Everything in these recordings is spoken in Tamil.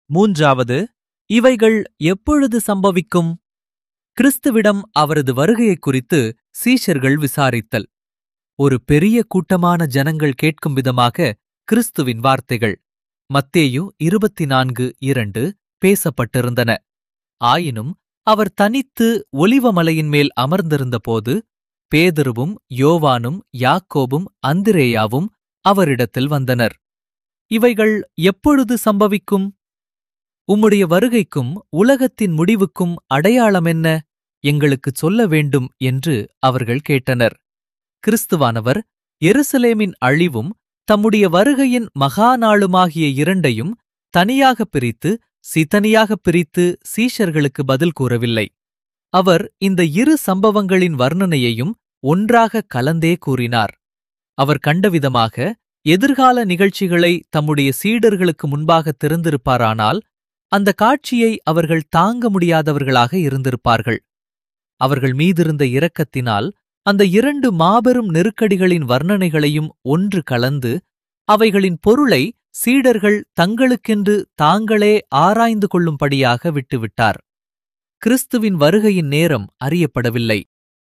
மூன்றாவது இவைகள் எப்பொழுது சம்பவிக்கும் கிறிஸ்துவிடம் அவரது வருகையைக் குறித்து சீஷர்கள் விசாரித்தல் ஒரு பெரிய கூட்டமான ஜனங்கள் கேட்கும் விதமாக கிறிஸ்துவின் வார்த்தைகள் மத்தேயு இருபத்தி நான்கு இரண்டு பேசப்பட்டிருந்தன ஆயினும் அவர் தனித்து ஒலிவமலையின் மேல் அமர்ந்திருந்தபோது பேதுருவும் யோவானும் யாக்கோபும் அந்திரேயாவும் அவரிடத்தில் வந்தனர் இவைகள் எப்பொழுது சம்பவிக்கும் உம்முடைய வருகைக்கும் உலகத்தின் முடிவுக்கும் அடையாளம் என்ன எங்களுக்குச் சொல்ல வேண்டும் என்று அவர்கள் கேட்டனர் கிறிஸ்துவானவர் எருசலேமின் அழிவும் தம்முடைய வருகையின் மகா நாளுமாகிய இரண்டையும் தனியாகப் பிரித்து சிதனியாகப் பிரித்து சீஷர்களுக்கு பதில் கூறவில்லை அவர் இந்த இரு சம்பவங்களின் வர்ணனையையும் ஒன்றாக கலந்தே கூறினார் அவர் கண்டவிதமாக எதிர்கால நிகழ்ச்சிகளை தம்முடைய சீடர்களுக்கு முன்பாக திறந்திருப்பாரானால் அந்த காட்சியை அவர்கள் தாங்க முடியாதவர்களாக இருந்திருப்பார்கள் அவர்கள் மீதிருந்த இரக்கத்தினால் அந்த இரண்டு மாபெரும் நெருக்கடிகளின் வர்ணனைகளையும் ஒன்று கலந்து அவைகளின் பொருளை சீடர்கள் தங்களுக்கென்று தாங்களே ஆராய்ந்து கொள்ளும்படியாக விட்டுவிட்டார் கிறிஸ்துவின் வருகையின் நேரம் அறியப்படவில்லை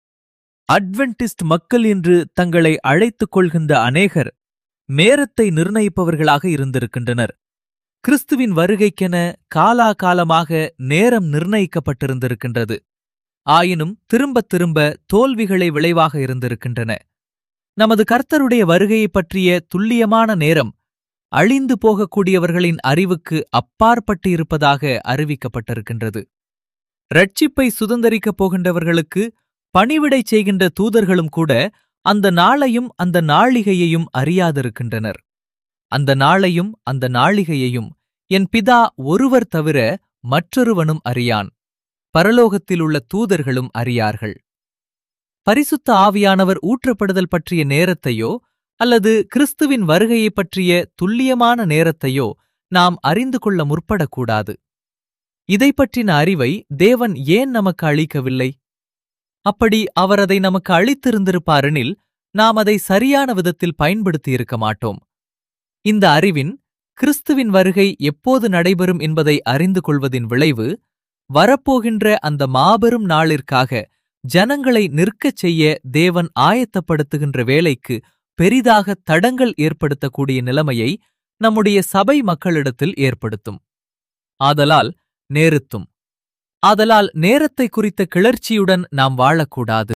அட்வென்டிஸ்ட் மக்கள் என்று தங்களை அழைத்துக் கொள்கின்ற அநேகர் நேரத்தை நிர்ணயிப்பவர்களாக இருந்திருக்கின்றனர் கிறிஸ்துவின் வருகைக்கென காலாகாலமாக நேரம் நிர்ணயிக்கப்பட்டிருந்திருக்கின்றது ஆயினும் திரும்பத் திரும்ப தோல்விகளை விளைவாக இருந்திருக்கின்றன நமது கர்த்தருடைய வருகையைப் பற்றிய துல்லியமான நேரம் அழிந்து போகக்கூடியவர்களின் அறிவுக்கு அப்பாற்பட்டு இருப்பதாக அறிவிக்கப்பட்டிருக்கின்றது ரட்சிப்பை சுதந்தரிக்கப் போகின்றவர்களுக்கு பணிவிடை செய்கின்ற தூதர்களும் கூட அந்த நாளையும் அந்த நாளிகையையும் அறியாதிருக்கின்றனர் அந்த நாளையும் அந்த நாளிகையையும் என் பிதா ஒருவர் தவிர மற்றொருவனும் அறியான் பரலோகத்தில் உள்ள தூதர்களும் அறியார்கள் பரிசுத்த ஆவியானவர் ஊற்றப்படுதல் பற்றிய நேரத்தையோ அல்லது கிறிஸ்துவின் வருகையைப் பற்றிய துல்லியமான நேரத்தையோ நாம் அறிந்து கொள்ள முற்படக்கூடாது இதை பற்றின அறிவை தேவன் ஏன் நமக்கு அளிக்கவில்லை அப்படி அவர் அதை நமக்கு அளித்திருந்திருப்பாரெனில் நாம் அதை சரியான விதத்தில் பயன்படுத்தியிருக்க மாட்டோம் இந்த அறிவின் கிறிஸ்துவின் வருகை எப்போது நடைபெறும் என்பதை அறிந்து கொள்வதின் விளைவு வரப்போகின்ற அந்த மாபெரும் நாளிற்காக ஜனங்களை நிற்கச் செய்ய தேவன் ஆயத்தப்படுத்துகின்ற வேலைக்கு பெரிதாக தடங்கள் ஏற்படுத்தக்கூடிய நிலைமையை நம்முடைய சபை மக்களிடத்தில் ஏற்படுத்தும் ஆதலால் நேருத்தும் ஆதலால் நேரத்தை குறித்த கிளர்ச்சியுடன் நாம் வாழக்கூடாது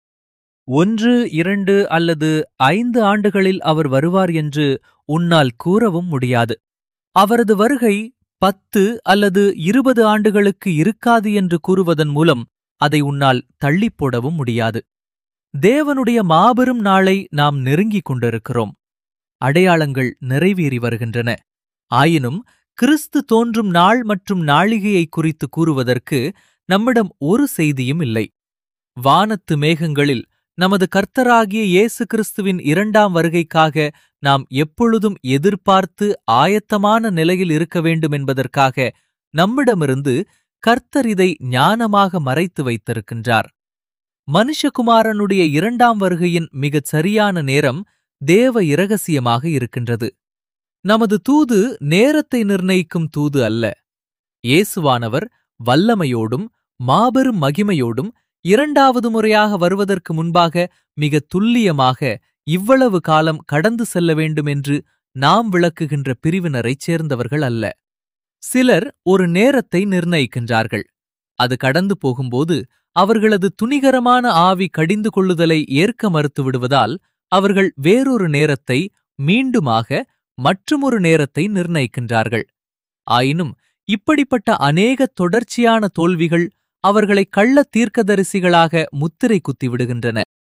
ஒன்று இரண்டு அல்லது ஐந்து ஆண்டுகளில் அவர் வருவார் என்று உன்னால் கூறவும் முடியாது அவரது வருகை பத்து அல்லது இருபது ஆண்டுகளுக்கு இருக்காது என்று கூறுவதன் மூலம் அதை உன்னால் தள்ளிப் போடவும் முடியாது தேவனுடைய மாபெரும் நாளை நாம் நெருங்கிக் கொண்டிருக்கிறோம் அடையாளங்கள் நிறைவேறி வருகின்றன ஆயினும் கிறிஸ்து தோன்றும் நாள் மற்றும் நாளிகையை குறித்து கூறுவதற்கு நம்மிடம் ஒரு செய்தியும் இல்லை வானத்து மேகங்களில் நமது கர்த்தராகிய இயேசு கிறிஸ்துவின் இரண்டாம் வருகைக்காக நாம் எப்பொழுதும் எதிர்பார்த்து ஆயத்தமான நிலையில் இருக்க வேண்டும் என்பதற்காக நம்மிடமிருந்து கர்த்தர் இதை ஞானமாக மறைத்து வைத்திருக்கின்றார் மனுஷகுமாரனுடைய இரண்டாம் வருகையின் மிகச் சரியான நேரம் தேவ இரகசியமாக இருக்கின்றது நமது தூது நேரத்தை நிர்ணயிக்கும் தூது அல்ல இயேசுவானவர் வல்லமையோடும் மாபெரும் மகிமையோடும் இரண்டாவது முறையாக வருவதற்கு முன்பாக மிக துல்லியமாக இவ்வளவு காலம் கடந்து செல்ல வேண்டும் என்று நாம் விளக்குகின்ற பிரிவினரைச் சேர்ந்தவர்கள் அல்ல சிலர் ஒரு நேரத்தை நிர்ணயிக்கின்றார்கள் அது கடந்து போகும்போது அவர்களது துணிகரமான ஆவி கடிந்து கொள்ளுதலை ஏற்க மறுத்து விடுவதால் அவர்கள் வேறொரு நேரத்தை மீண்டுமாக மற்றுமொரு நேரத்தை நிர்ணயிக்கின்றார்கள் ஆயினும் இப்படிப்பட்ட அநேக தொடர்ச்சியான தோல்விகள் அவர்களை கள்ள தீர்க்கதரிசிகளாக முத்திரை குத்திவிடுகின்றன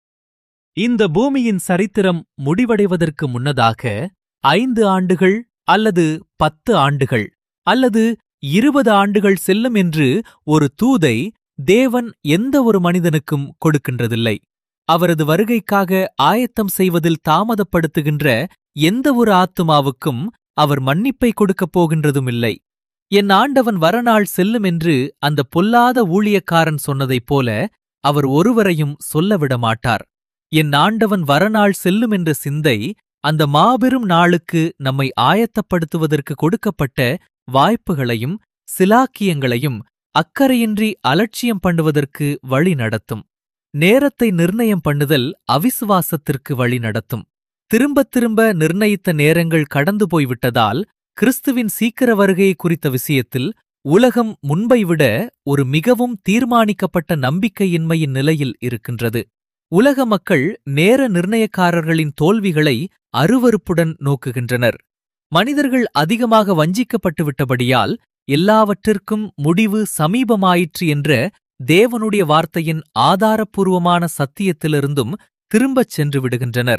இந்த பூமியின் சரித்திரம் முடிவடைவதற்கு முன்னதாக ஐந்து ஆண்டுகள் அல்லது பத்து ஆண்டுகள் அல்லது இருபது ஆண்டுகள் செல்லும் என்று ஒரு தூதை தேவன் எந்த ஒரு மனிதனுக்கும் கொடுக்கின்றதில்லை அவரது வருகைக்காக ஆயத்தம் செய்வதில் தாமதப்படுத்துகின்ற எந்த ஒரு ஆத்துமாவுக்கும் அவர் மன்னிப்பை கொடுக்கப் போகின்றதுமில்லை என் ஆண்டவன் வரநாள் செல்லும் என்று அந்த பொல்லாத ஊழியக்காரன் சொன்னதைப் போல அவர் ஒருவரையும் சொல்லவிட மாட்டார் என் ஆண்டவன் வரநாள் செல்லும் என்ற சிந்தை அந்த மாபெரும் நாளுக்கு நம்மை ஆயத்தப்படுத்துவதற்கு கொடுக்கப்பட்ட வாய்ப்புகளையும் சிலாக்கியங்களையும் அக்கறையின்றி அலட்சியம் பண்ணுவதற்கு வழி நடத்தும் நேரத்தை நிர்ணயம் பண்ணுதல் அவிசுவாசத்திற்கு வழி நடத்தும் திரும்பத் திரும்ப நிர்ணயித்த நேரங்கள் கடந்து போய்விட்டதால் கிறிஸ்துவின் சீக்கிர வருகை குறித்த விஷயத்தில் உலகம் முன்பை விட ஒரு மிகவும் தீர்மானிக்கப்பட்ட நம்பிக்கையின்மையின் நிலையில் இருக்கின்றது உலக மக்கள் நேர நிர்ணயக்காரர்களின் தோல்விகளை அருவருப்புடன் நோக்குகின்றனர் மனிதர்கள் அதிகமாக வஞ்சிக்கப்பட்டு விட்டபடியால் எல்லாவற்றிற்கும் முடிவு சமீபமாயிற்று என்ற தேவனுடைய வார்த்தையின் ஆதாரப்பூர்வமான சத்தியத்திலிருந்தும் திரும்பச் சென்று விடுகின்றனர்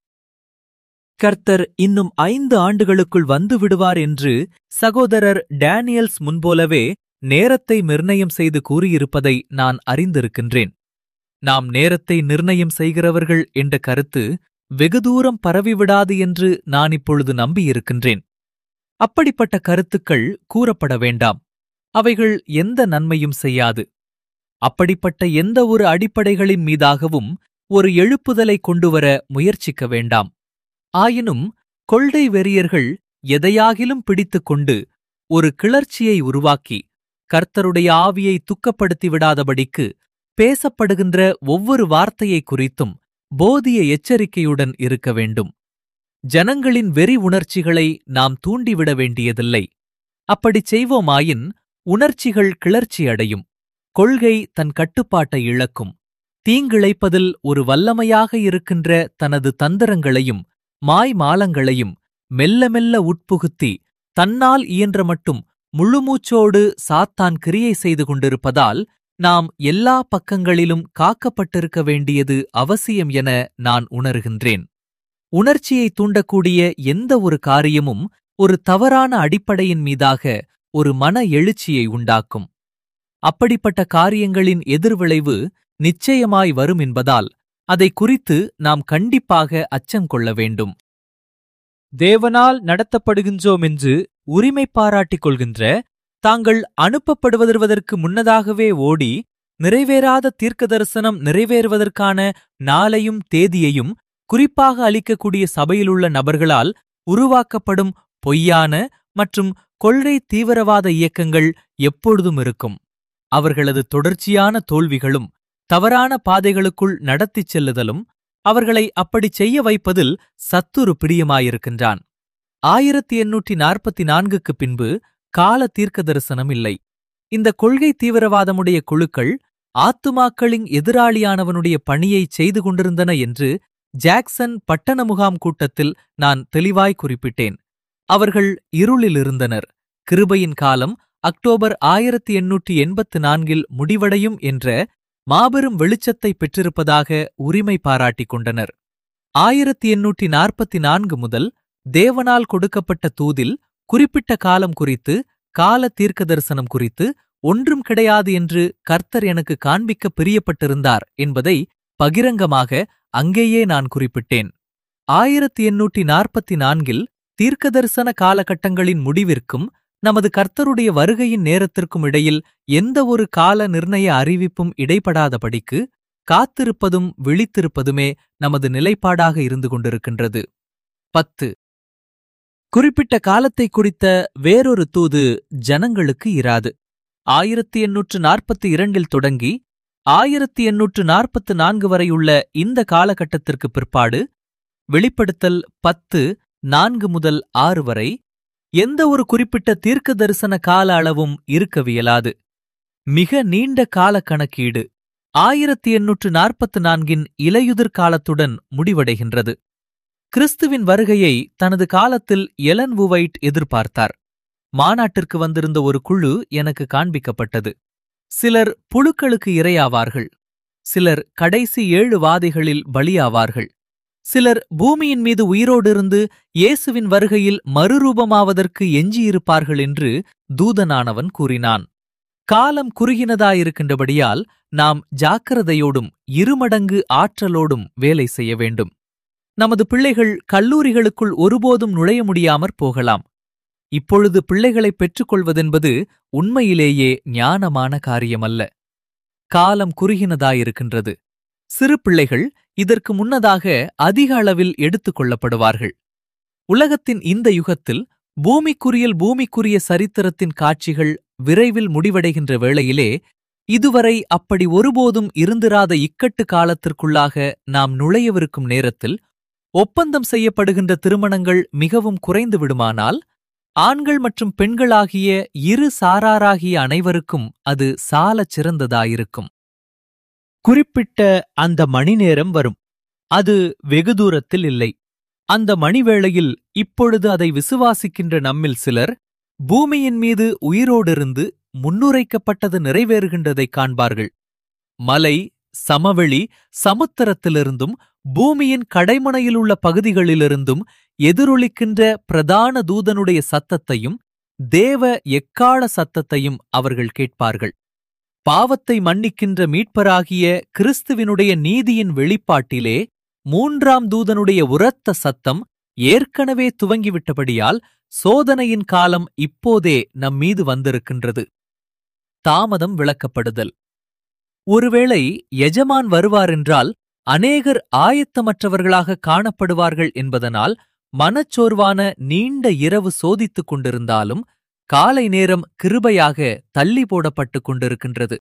கர்த்தர் இன்னும் ஐந்து ஆண்டுகளுக்குள் வந்து விடுவார் என்று சகோதரர் டேனியல்ஸ் முன்போலவே நேரத்தை நிர்ணயம் செய்து கூறியிருப்பதை நான் அறிந்திருக்கின்றேன் நாம் நேரத்தை நிர்ணயம் செய்கிறவர்கள் என்ற கருத்து வெகு தூரம் பரவிவிடாது என்று நான் இப்பொழுது நம்பியிருக்கின்றேன் அப்படிப்பட்ட கருத்துக்கள் கூறப்பட வேண்டாம் அவைகள் எந்த நன்மையும் செய்யாது அப்படிப்பட்ட எந்த ஒரு அடிப்படைகளின் மீதாகவும் ஒரு எழுப்புதலை கொண்டுவர முயற்சிக்க வேண்டாம் ஆயினும் கொள்கை வெறியர்கள் எதையாகிலும் பிடித்துக் கொண்டு ஒரு கிளர்ச்சியை உருவாக்கி கர்த்தருடைய ஆவியை துக்கப்படுத்தி விடாதபடிக்கு பேசப்படுகின்ற ஒவ்வொரு வார்த்தையை குறித்தும் போதிய எச்சரிக்கையுடன் இருக்க வேண்டும் ஜனங்களின் வெறி உணர்ச்சிகளை நாம் தூண்டிவிட வேண்டியதில்லை அப்படிச் செய்வோமாயின் உணர்ச்சிகள் கிளர்ச்சி அடையும் கொள்கை தன் கட்டுப்பாட்டை இழக்கும் தீங்கிழைப்பதில் ஒரு வல்லமையாக இருக்கின்ற தனது தந்திரங்களையும் மாய்மாலங்களையும் மெல்ல மெல்ல உட்புகுத்தி தன்னால் இயன்ற மட்டும் முழுமூச்சோடு சாத்தான் கிரியை செய்து கொண்டிருப்பதால் நாம் எல்லா பக்கங்களிலும் காக்கப்பட்டிருக்க வேண்டியது அவசியம் என நான் உணர்கின்றேன் உணர்ச்சியை தூண்டக்கூடிய எந்த ஒரு காரியமும் ஒரு தவறான அடிப்படையின் மீதாக ஒரு மன எழுச்சியை உண்டாக்கும் அப்படிப்பட்ட காரியங்களின் எதிர்விளைவு நிச்சயமாய் வரும் என்பதால் அதை குறித்து நாம் கண்டிப்பாக அச்சம் கொள்ள வேண்டும் தேவனால் நடத்தப்படுகின்றோம் என்று உரிமை பாராட்டிக் கொள்கின்ற தாங்கள் அனுப்பப்படுவதற்கு முன்னதாகவே ஓடி நிறைவேறாத தீர்க்க தரிசனம் நிறைவேறுவதற்கான நாளையும் தேதியையும் குறிப்பாக அளிக்கக்கூடிய சபையிலுள்ள நபர்களால் உருவாக்கப்படும் பொய்யான மற்றும் கொள்கை தீவிரவாத இயக்கங்கள் எப்பொழுதும் இருக்கும் அவர்களது தொடர்ச்சியான தோல்விகளும் தவறான பாதைகளுக்குள் நடத்திச் செல்லுதலும் அவர்களை அப்படிச் செய்ய வைப்பதில் சத்துரு பிரியமாயிருக்கின்றான் ஆயிரத்தி எண்ணூற்றி நாற்பத்தி நான்குக்கு பின்பு கால தீர்க்க தரிசனம் இல்லை இந்த கொள்கை தீவிரவாதமுடைய குழுக்கள் ஆத்துமாக்களின் எதிராளியானவனுடைய பணியை செய்து கொண்டிருந்தன என்று ஜாக்சன் பட்டண முகாம் கூட்டத்தில் நான் தெளிவாய் குறிப்பிட்டேன் அவர்கள் இருளில் இருந்தனர் கிருபையின் காலம் அக்டோபர் ஆயிரத்தி எண்ணூற்றி எண்பத்து நான்கில் முடிவடையும் என்ற மாபெரும் வெளிச்சத்தை பெற்றிருப்பதாக உரிமை பாராட்டிக் கொண்டனர் ஆயிரத்தி எண்ணூற்றி நாற்பத்தி நான்கு முதல் தேவனால் கொடுக்கப்பட்ட தூதில் குறிப்பிட்ட காலம் குறித்து கால தீர்க்க தரிசனம் குறித்து ஒன்றும் கிடையாது என்று கர்த்தர் எனக்கு காண்பிக்க பிரியப்பட்டிருந்தார் என்பதை பகிரங்கமாக அங்கேயே நான் குறிப்பிட்டேன் ஆயிரத்தி எண்ணூற்றி நாற்பத்தி நான்கில் தீர்க்கதரிசன காலகட்டங்களின் முடிவிற்கும் நமது கர்த்தருடைய வருகையின் நேரத்திற்கும் இடையில் எந்த ஒரு கால நிர்ணய அறிவிப்பும் இடைப்படாதபடிக்கு காத்திருப்பதும் விழித்திருப்பதுமே நமது நிலைப்பாடாக இருந்து கொண்டிருக்கின்றது பத்து குறிப்பிட்ட காலத்தை குறித்த வேறொரு தூது ஜனங்களுக்கு இராது ஆயிரத்தி எண்ணூற்று நாற்பத்தி இரண்டில் தொடங்கி ஆயிரத்தி எண்ணூற்று நாற்பத்து நான்கு வரையுள்ள இந்த காலகட்டத்திற்கு பிற்பாடு வெளிப்படுத்தல் பத்து நான்கு முதல் ஆறு வரை எந்த ஒரு குறிப்பிட்ட தீர்க்க தரிசன கால அளவும் இருக்கவியலாது மிக நீண்ட கால கணக்கீடு ஆயிரத்தி எண்ணூற்று நாற்பத்து நான்கின் இலையுதிர் காலத்துடன் முடிவடைகின்றது கிறிஸ்துவின் வருகையை தனது காலத்தில் எலன் வுவைட் எதிர்பார்த்தார் மாநாட்டிற்கு வந்திருந்த ஒரு குழு எனக்கு காண்பிக்கப்பட்டது சிலர் புழுக்களுக்கு இரையாவார்கள் சிலர் கடைசி ஏழு வாதைகளில் பலியாவார்கள் சிலர் பூமியின் மீது உயிரோடிருந்து இயேசுவின் வருகையில் மறுரூபமாவதற்கு எஞ்சியிருப்பார்கள் என்று தூதனானவன் கூறினான் காலம் குறுகினதாயிருக்கின்றபடியால் நாம் ஜாக்கிரதையோடும் இருமடங்கு ஆற்றலோடும் வேலை செய்ய வேண்டும் நமது பிள்ளைகள் கல்லூரிகளுக்குள் ஒருபோதும் நுழைய முடியாமற் போகலாம் இப்பொழுது பிள்ளைகளைப் பெற்றுக்கொள்வதென்பது உண்மையிலேயே ஞானமான காரியமல்ல காலம் குறுகினதாயிருக்கின்றது சிறு பிள்ளைகள் இதற்கு முன்னதாக அதிக அளவில் எடுத்துக் கொள்ளப்படுவார்கள் உலகத்தின் இந்த யுகத்தில் பூமிக்குரியல் பூமிக்குரிய சரித்திரத்தின் காட்சிகள் விரைவில் முடிவடைகின்ற வேளையிலே இதுவரை அப்படி ஒருபோதும் இருந்திராத இக்கட்டு காலத்திற்குள்ளாக நாம் நுழையவிருக்கும் நேரத்தில் ஒப்பந்தம் செய்யப்படுகின்ற திருமணங்கள் மிகவும் குறைந்து விடுமானால் ஆண்கள் மற்றும் பெண்களாகிய இரு சாராராகிய அனைவருக்கும் அது சாலச் சிறந்ததாயிருக்கும் குறிப்பிட்ட அந்த மணி நேரம் வரும் அது வெகு தூரத்தில் இல்லை அந்த மணிவேளையில் இப்பொழுது அதை விசுவாசிக்கின்ற நம்மில் சிலர் பூமியின் மீது உயிரோடிருந்து முன்னுரைக்கப்பட்டது நிறைவேறுகின்றதைக் காண்பார்கள் மலை சமவெளி சமுத்திரத்திலிருந்தும் பூமியின் கடைமனையிலுள்ள பகுதிகளிலிருந்தும் எதிரொலிக்கின்ற பிரதான தூதனுடைய சத்தத்தையும் தேவ எக்கால சத்தத்தையும் அவர்கள் கேட்பார்கள் பாவத்தை மன்னிக்கின்ற மீட்பராகிய கிறிஸ்துவினுடைய நீதியின் வெளிப்பாட்டிலே மூன்றாம் தூதனுடைய உரத்த சத்தம் ஏற்கனவே துவங்கிவிட்டபடியால் சோதனையின் காலம் இப்போதே நம் மீது வந்திருக்கின்றது தாமதம் விளக்கப்படுதல் ஒருவேளை எஜமான் வருவாரென்றால் அநேகர் ஆயத்தமற்றவர்களாக காணப்படுவார்கள் என்பதனால் மனச்சோர்வான நீண்ட இரவு சோதித்துக் கொண்டிருந்தாலும் காலை நேரம் கிருபையாக தள்ளி போடப்பட்டுக் கொண்டிருக்கின்றது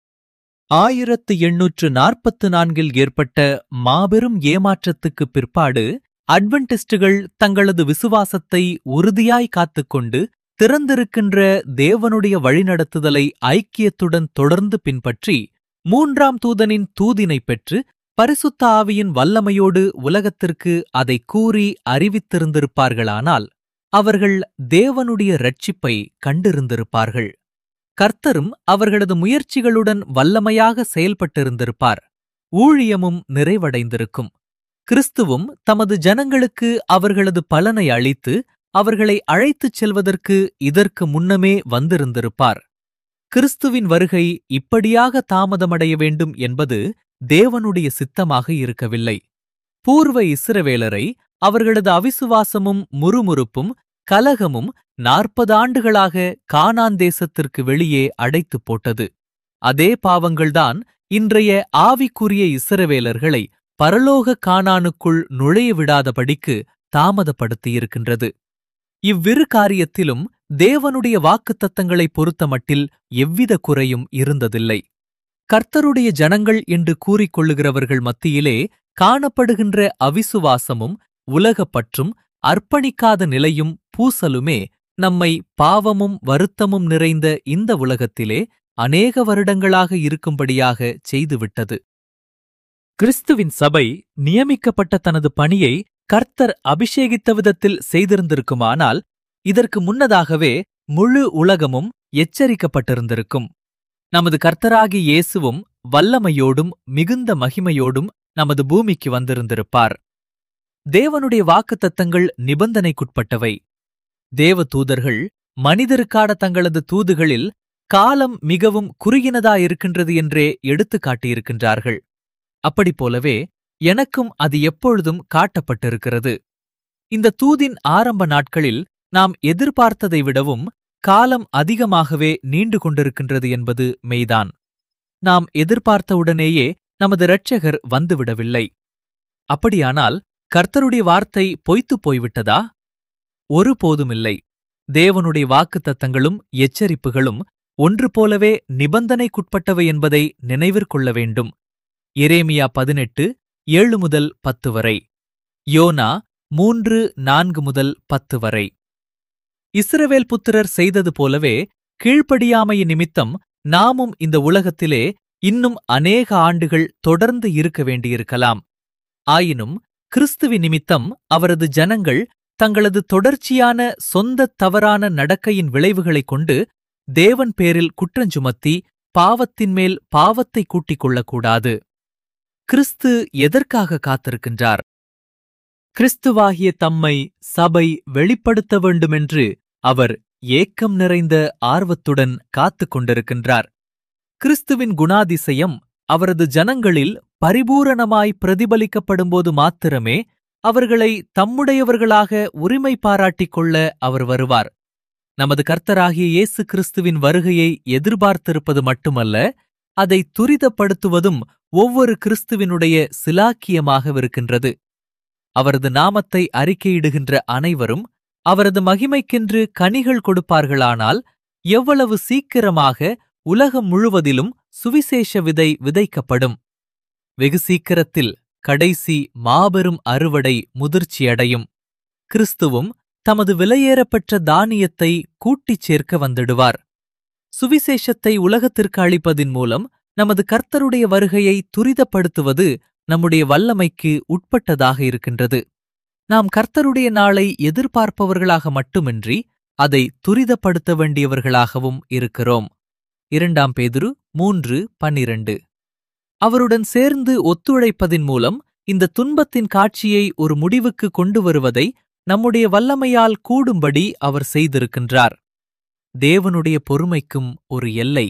ஆயிரத்து எண்ணூற்று நாற்பத்து நான்கில் ஏற்பட்ட மாபெரும் ஏமாற்றத்துக்குப் பிற்பாடு அட்வென்டிஸ்டுகள் தங்களது விசுவாசத்தை உறுதியாய் காத்துக்கொண்டு திறந்திருக்கின்ற தேவனுடைய வழிநடத்துதலை ஐக்கியத்துடன் தொடர்ந்து பின்பற்றி மூன்றாம் தூதனின் தூதினை பெற்று பரிசுத்த ஆவியின் வல்லமையோடு உலகத்திற்கு அதை கூறி அறிவித்திருந்திருப்பார்களானால் அவர்கள் தேவனுடைய ரட்சிப்பை கண்டிருந்திருப்பார்கள் கர்த்தரும் அவர்களது முயற்சிகளுடன் வல்லமையாக செயல்பட்டிருந்திருப்பார் ஊழியமும் நிறைவடைந்திருக்கும் கிறிஸ்துவும் தமது ஜனங்களுக்கு அவர்களது பலனை அளித்து அவர்களை அழைத்துச் செல்வதற்கு இதற்கு முன்னமே வந்திருந்திருப்பார் கிறிஸ்துவின் வருகை இப்படியாக தாமதமடைய வேண்டும் என்பது தேவனுடைய சித்தமாக இருக்கவில்லை பூர்வ இஸ்ரவேலரை அவர்களது அவிசுவாசமும் முறுமுறுப்பும் கலகமும் நாற்பது ஆண்டுகளாக கானான் தேசத்திற்கு வெளியே அடைத்துப் போட்டது அதே பாவங்கள்தான் இன்றைய ஆவிக்குரிய இஸ்ரவேலர்களை பரலோக கானானுக்குள் நுழைய விடாதபடிக்கு தாமதப்படுத்தியிருக்கின்றது இவ்விரு காரியத்திலும் தேவனுடைய வாக்குத்தத்தங்களைப் பொறுத்தமட்டில் எவ்வித குறையும் இருந்ததில்லை கர்த்தருடைய ஜனங்கள் என்று கூறிக்கொள்ளுகிறவர்கள் மத்தியிலே காணப்படுகின்ற அவிசுவாசமும் உலகப்பற்றும் அர்ப்பணிக்காத நிலையும் பூசலுமே நம்மை பாவமும் வருத்தமும் நிறைந்த இந்த உலகத்திலே அநேக வருடங்களாக இருக்கும்படியாக செய்துவிட்டது கிறிஸ்துவின் சபை நியமிக்கப்பட்ட தனது பணியை கர்த்தர் அபிஷேகித்த விதத்தில் செய்திருந்திருக்குமானால் இதற்கு முன்னதாகவே முழு உலகமும் எச்சரிக்கப்பட்டிருந்திருக்கும் நமது கர்த்தராகி இயேசுவும் வல்லமையோடும் மிகுந்த மகிமையோடும் நமது பூமிக்கு வந்திருந்திருப்பார் தேவனுடைய வாக்குத்தத்தங்கள் நிபந்தனைக்குட்பட்டவை தேவ தூதர்கள் மனிதருக்கான தங்களது தூதுகளில் காலம் மிகவும் குறுகினதாயிருக்கின்றது என்றே எடுத்துக் காட்டியிருக்கின்றார்கள் அப்படிப் போலவே எனக்கும் அது எப்பொழுதும் காட்டப்பட்டிருக்கிறது இந்த தூதின் ஆரம்ப நாட்களில் நாம் எதிர்பார்த்ததை விடவும் காலம் அதிகமாகவே நீண்டு கொண்டிருக்கின்றது என்பது மெய்தான் நாம் எதிர்பார்த்தவுடனேயே நமது இரட்சகர் வந்துவிடவில்லை அப்படியானால் கர்த்தருடைய வார்த்தை பொய்த்துப் போய்விட்டதா ஒருபோதுமில்லை தேவனுடைய வாக்குத்தத்தங்களும் எச்சரிப்புகளும் ஒன்று போலவே நிபந்தனைக்குட்பட்டவை என்பதை நினைவிற்கொள்ள வேண்டும் எரேமியா பதினெட்டு ஏழு முதல் பத்து வரை யோனா மூன்று நான்கு முதல் பத்து வரை இஸ்ரவேல் புத்திரர் செய்தது போலவே கீழ்ப்படியாமைய நிமித்தம் நாமும் இந்த உலகத்திலே இன்னும் அநேக ஆண்டுகள் தொடர்ந்து இருக்க வேண்டியிருக்கலாம் ஆயினும் கிறிஸ்துவி நிமித்தம் அவரது ஜனங்கள் தங்களது தொடர்ச்சியான சொந்த தவறான நடக்கையின் விளைவுகளைக் கொண்டு தேவன் பேரில் குற்றஞ்சுமத்தி பாவத்தின் மேல் பாவத்தை கூட்டிக் கொள்ளக்கூடாது கிறிஸ்து எதற்காக காத்திருக்கின்றார் கிறிஸ்துவாகிய தம்மை சபை வெளிப்படுத்த வேண்டுமென்று அவர் ஏக்கம் நிறைந்த ஆர்வத்துடன் காத்துக் கொண்டிருக்கின்றார் கிறிஸ்துவின் குணாதிசயம் அவரது ஜனங்களில் பரிபூரணமாய் பிரதிபலிக்கப்படும்போது மாத்திரமே அவர்களை தம்முடையவர்களாக உரிமை பாராட்டிக் கொள்ள அவர் வருவார் நமது கர்த்தராகிய இயேசு கிறிஸ்துவின் வருகையை எதிர்பார்த்திருப்பது மட்டுமல்ல அதை துரிதப்படுத்துவதும் ஒவ்வொரு கிறிஸ்துவினுடைய சிலாக்கியமாகவிருக்கின்றது அவரது நாமத்தை அறிக்கையிடுகின்ற அனைவரும் அவரது மகிமைக்கென்று கனிகள் கொடுப்பார்களானால் எவ்வளவு சீக்கிரமாக உலகம் முழுவதிலும் சுவிசேஷ விதை விதைக்கப்படும் வெகு சீக்கிரத்தில் கடைசி மாபெரும் அறுவடை முதிர்ச்சியடையும் கிறிஸ்துவும் தமது விலையேறப்பெற்ற தானியத்தை கூட்டிச் சேர்க்க வந்திடுவார் சுவிசேஷத்தை உலகத்திற்கு அளிப்பதின் மூலம் நமது கர்த்தருடைய வருகையை துரிதப்படுத்துவது நம்முடைய வல்லமைக்கு உட்பட்டதாக இருக்கின்றது நாம் கர்த்தருடைய நாளை எதிர்பார்ப்பவர்களாக மட்டுமின்றி அதை துரிதப்படுத்த வேண்டியவர்களாகவும் இருக்கிறோம் இரண்டாம் பேதுரு மூன்று பன்னிரண்டு அவருடன் சேர்ந்து ஒத்துழைப்பதின் மூலம் இந்த துன்பத்தின் காட்சியை ஒரு முடிவுக்கு கொண்டு வருவதை நம்முடைய வல்லமையால் கூடும்படி அவர் செய்திருக்கின்றார் தேவனுடைய பொறுமைக்கும் ஒரு எல்லை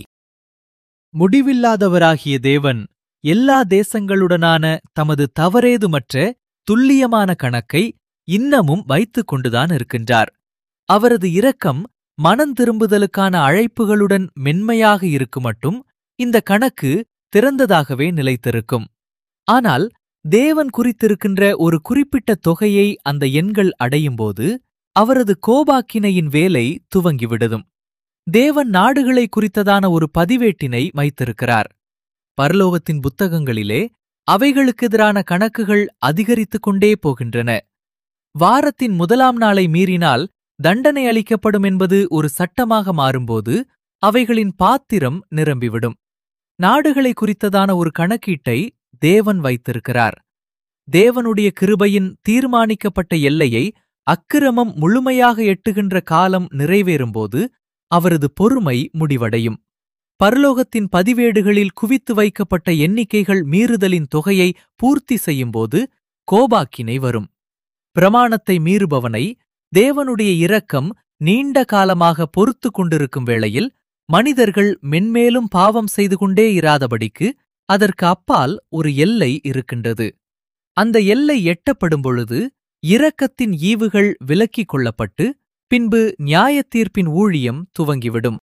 முடிவில்லாதவராகிய தேவன் எல்லா தேசங்களுடனான தமது தவறேதுமற்ற துல்லியமான கணக்கை இன்னமும் வைத்துக் கொண்டுதான் இருக்கின்றார் அவரது இரக்கம் மனந்திரும்புதலுக்கான அழைப்புகளுடன் மென்மையாக இருக்குமட்டும் இந்த கணக்கு திறந்ததாகவே நிலைத்திருக்கும் ஆனால் தேவன் குறித்திருக்கின்ற ஒரு குறிப்பிட்ட தொகையை அந்த எண்கள் அடையும்போது அவரது கோபாக்கினையின் வேலை துவங்கிவிடுதும் தேவன் நாடுகளை குறித்ததான ஒரு பதிவேட்டினை வைத்திருக்கிறார் பரலோகத்தின் புத்தகங்களிலே அவைகளுக்கு எதிரான கணக்குகள் அதிகரித்துக் கொண்டே போகின்றன வாரத்தின் முதலாம் நாளை மீறினால் தண்டனை அளிக்கப்படும் என்பது ஒரு சட்டமாக மாறும்போது அவைகளின் பாத்திரம் நிரம்பிவிடும் நாடுகளை குறித்ததான ஒரு கணக்கீட்டை தேவன் வைத்திருக்கிறார் தேவனுடைய கிருபையின் தீர்மானிக்கப்பட்ட எல்லையை அக்கிரமம் முழுமையாக எட்டுகின்ற காலம் நிறைவேறும்போது அவரது பொறுமை முடிவடையும் பரலோகத்தின் பதிவேடுகளில் குவித்து வைக்கப்பட்ட எண்ணிக்கைகள் மீறுதலின் தொகையை பூர்த்தி செய்யும்போது கோபாக்கினை வரும் பிரமாணத்தை மீறுபவனை தேவனுடைய இரக்கம் நீண்ட காலமாக பொறுத்து கொண்டிருக்கும் வேளையில் மனிதர்கள் மென்மேலும் பாவம் செய்து கொண்டே இராதபடிக்கு அதற்கு அப்பால் ஒரு எல்லை இருக்கின்றது அந்த எல்லை எட்டப்படும் பொழுது இரக்கத்தின் ஈவுகள் விலக்கிக் கொள்ளப்பட்டு பின்பு நியாயத்தீர்ப்பின் ஊழியம் துவங்கிவிடும்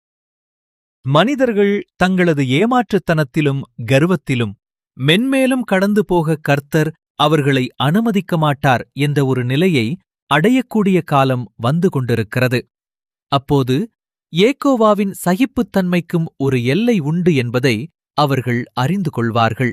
மனிதர்கள் தங்களது ஏமாற்றுத்தனத்திலும் கர்வத்திலும் மென்மேலும் கடந்து போக கர்த்தர் அவர்களை அனுமதிக்க மாட்டார் என்ற ஒரு நிலையை அடையக்கூடிய காலம் வந்து கொண்டிருக்கிறது அப்போது ஏகோவாவின் சகிப்புத்தன்மைக்கும் ஒரு எல்லை உண்டு என்பதை அவர்கள் அறிந்து கொள்வார்கள்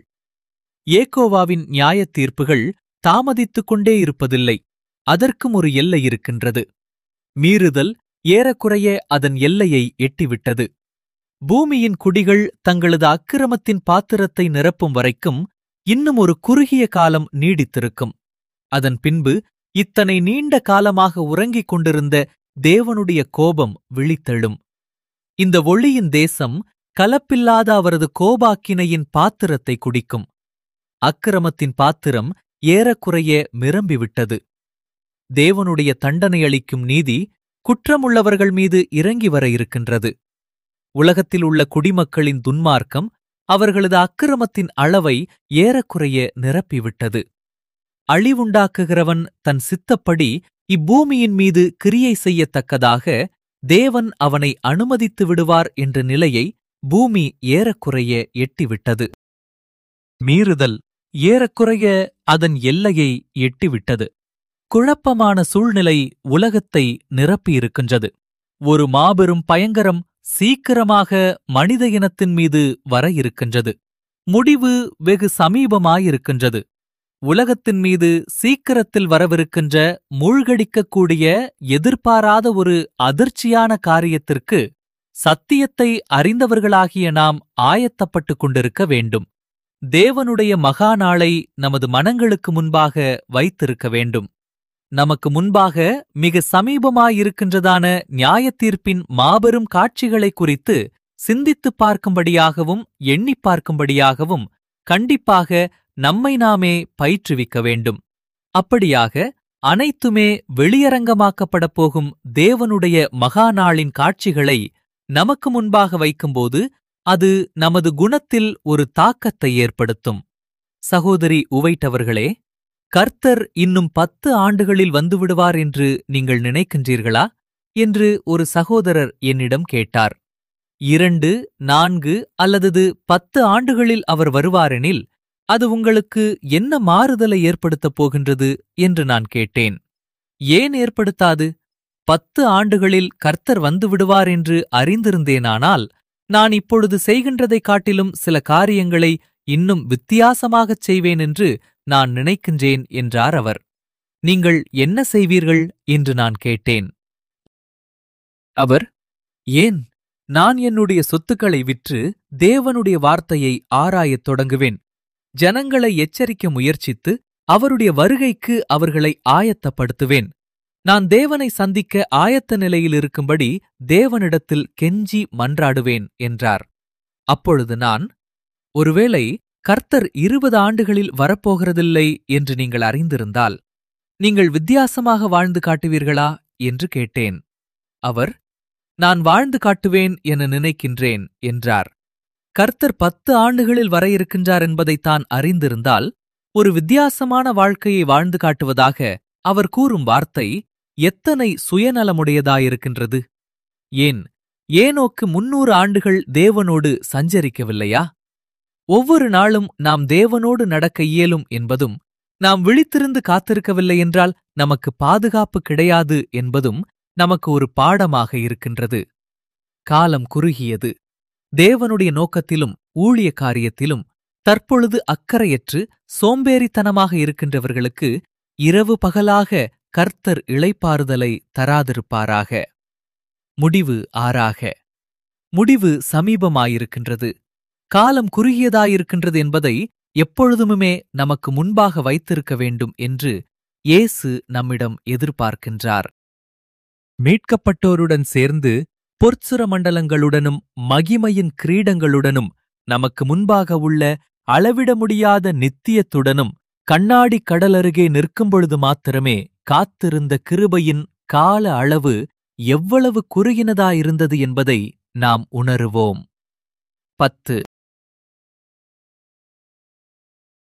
ஏகோவாவின் நியாயத் தீர்ப்புகள் தாமதித்துக் கொண்டே இருப்பதில்லை அதற்கும் ஒரு எல்லை இருக்கின்றது மீறுதல் ஏறக்குறைய அதன் எல்லையை எட்டிவிட்டது பூமியின் குடிகள் தங்களது அக்கிரமத்தின் பாத்திரத்தை நிரப்பும் வரைக்கும் இன்னும் ஒரு குறுகிய காலம் நீடித்திருக்கும் அதன் பின்பு இத்தனை நீண்ட காலமாக உறங்கிக் கொண்டிருந்த தேவனுடைய கோபம் விழித்தெழும் இந்த ஒளியின் தேசம் கலப்பில்லாத அவரது கோபாக்கினையின் பாத்திரத்தை குடிக்கும் அக்கிரமத்தின் பாத்திரம் ஏறக்குறைய மிரம்பிவிட்டது தேவனுடைய தண்டனை அளிக்கும் நீதி குற்றமுள்ளவர்கள் மீது இறங்கி வர இருக்கின்றது உலகத்தில் உள்ள குடிமக்களின் துன்மார்க்கம் அவர்களது அக்கிரமத்தின் அளவை ஏறக்குறைய நிரப்பிவிட்டது அழிவுண்டாக்குகிறவன் தன் சித்தப்படி இப்பூமியின் மீது கிரியை செய்யத்தக்கதாக தேவன் அவனை அனுமதித்து விடுவார் என்ற நிலையை பூமி ஏறக்குறைய எட்டிவிட்டது மீறுதல் ஏறக்குறைய அதன் எல்லையை எட்டிவிட்டது குழப்பமான சூழ்நிலை உலகத்தை நிரப்பியிருக்கின்றது ஒரு மாபெரும் பயங்கரம் சீக்கிரமாக மனித இனத்தின் மீது வர இருக்கின்றது முடிவு வெகு சமீபமாயிருக்கின்றது உலகத்தின் மீது சீக்கிரத்தில் வரவிருக்கின்ற மூழ்கடிக்கக்கூடிய எதிர்பாராத ஒரு அதிர்ச்சியான காரியத்திற்கு சத்தியத்தை அறிந்தவர்களாகிய நாம் ஆயத்தப்பட்டுக் கொண்டிருக்க வேண்டும் தேவனுடைய மகா நாளை நமது மனங்களுக்கு முன்பாக வைத்திருக்க வேண்டும் நமக்கு முன்பாக மிக சமீபமாயிருக்கின்றதான நியாயத்தீர்ப்பின் மாபெரும் காட்சிகளைக் குறித்து சிந்தித்துப் பார்க்கும்படியாகவும் எண்ணிப் பார்க்கும்படியாகவும் கண்டிப்பாக நம்மை நாமே பயிற்றுவிக்க வேண்டும் அப்படியாக அனைத்துமே வெளியரங்கமாக்கப்படப் போகும் தேவனுடைய மகா நாளின் காட்சிகளை நமக்கு முன்பாக வைக்கும்போது அது நமது குணத்தில் ஒரு தாக்கத்தை ஏற்படுத்தும் சகோதரி உவைட்டவர்களே கர்த்தர் இன்னும் பத்து ஆண்டுகளில் வந்துவிடுவார் என்று நீங்கள் நினைக்கின்றீர்களா என்று ஒரு சகோதரர் என்னிடம் கேட்டார் இரண்டு நான்கு அல்லது பத்து ஆண்டுகளில் அவர் வருவாரெனில் அது உங்களுக்கு என்ன மாறுதலை ஏற்படுத்தப் போகின்றது என்று நான் கேட்டேன் ஏன் ஏற்படுத்தாது பத்து ஆண்டுகளில் கர்த்தர் வந்து விடுவார் என்று அறிந்திருந்தேனானால் நான் இப்பொழுது செய்கின்றதைக் காட்டிலும் சில காரியங்களை இன்னும் வித்தியாசமாகச் செய்வேன் என்று நான் நினைக்கின்றேன் என்றார் அவர் நீங்கள் என்ன செய்வீர்கள் என்று நான் கேட்டேன் அவர் ஏன் நான் என்னுடைய சொத்துக்களை விற்று தேவனுடைய வார்த்தையை ஆராயத் தொடங்குவேன் ஜனங்களை எச்சரிக்க முயற்சித்து அவருடைய வருகைக்கு அவர்களை ஆயத்தப்படுத்துவேன் நான் தேவனை சந்திக்க ஆயத்த நிலையில் இருக்கும்படி தேவனிடத்தில் கெஞ்சி மன்றாடுவேன் என்றார் அப்பொழுது நான் ஒருவேளை கர்த்தர் இருபது ஆண்டுகளில் வரப்போகிறதில்லை என்று நீங்கள் அறிந்திருந்தால் நீங்கள் வித்தியாசமாக வாழ்ந்து காட்டுவீர்களா என்று கேட்டேன் அவர் நான் வாழ்ந்து காட்டுவேன் என நினைக்கின்றேன் என்றார் கர்த்தர் பத்து ஆண்டுகளில் வர இருக்கின்றார் என்பதை தான் அறிந்திருந்தால் ஒரு வித்தியாசமான வாழ்க்கையை வாழ்ந்து காட்டுவதாக அவர் கூறும் வார்த்தை எத்தனை சுயநலமுடையதாயிருக்கின்றது ஏன் ஏனோக்கு முன்னூறு ஆண்டுகள் தேவனோடு சஞ்சரிக்கவில்லையா ஒவ்வொரு நாளும் நாம் தேவனோடு நடக்க இயலும் என்பதும் நாம் விழித்திருந்து காத்திருக்கவில்லை என்றால் நமக்கு பாதுகாப்பு கிடையாது என்பதும் நமக்கு ஒரு பாடமாக இருக்கின்றது காலம் குறுகியது தேவனுடைய நோக்கத்திலும் ஊழிய காரியத்திலும் தற்பொழுது அக்கறையற்று சோம்பேறித்தனமாக இருக்கின்றவர்களுக்கு இரவு பகலாக கர்த்தர் இளைப்பாறுதலை தராதிருப்பாராக முடிவு ஆறாக முடிவு சமீபமாயிருக்கின்றது காலம் குறுகியதாயிருக்கின்றது என்பதை எப்பொழுதுமே நமக்கு முன்பாக வைத்திருக்க வேண்டும் என்று இயேசு நம்மிடம் எதிர்பார்க்கின்றார் மீட்கப்பட்டோருடன் சேர்ந்து பொற்சுர மண்டலங்களுடனும் மகிமையின் கிரீடங்களுடனும் நமக்கு முன்பாக உள்ள அளவிட முடியாத நித்தியத்துடனும் கண்ணாடி கடலருகே நிற்கும்பொழுது மாத்திரமே காத்திருந்த கிருபையின் கால அளவு எவ்வளவு குறுகினதாயிருந்தது என்பதை நாம் உணருவோம் பத்து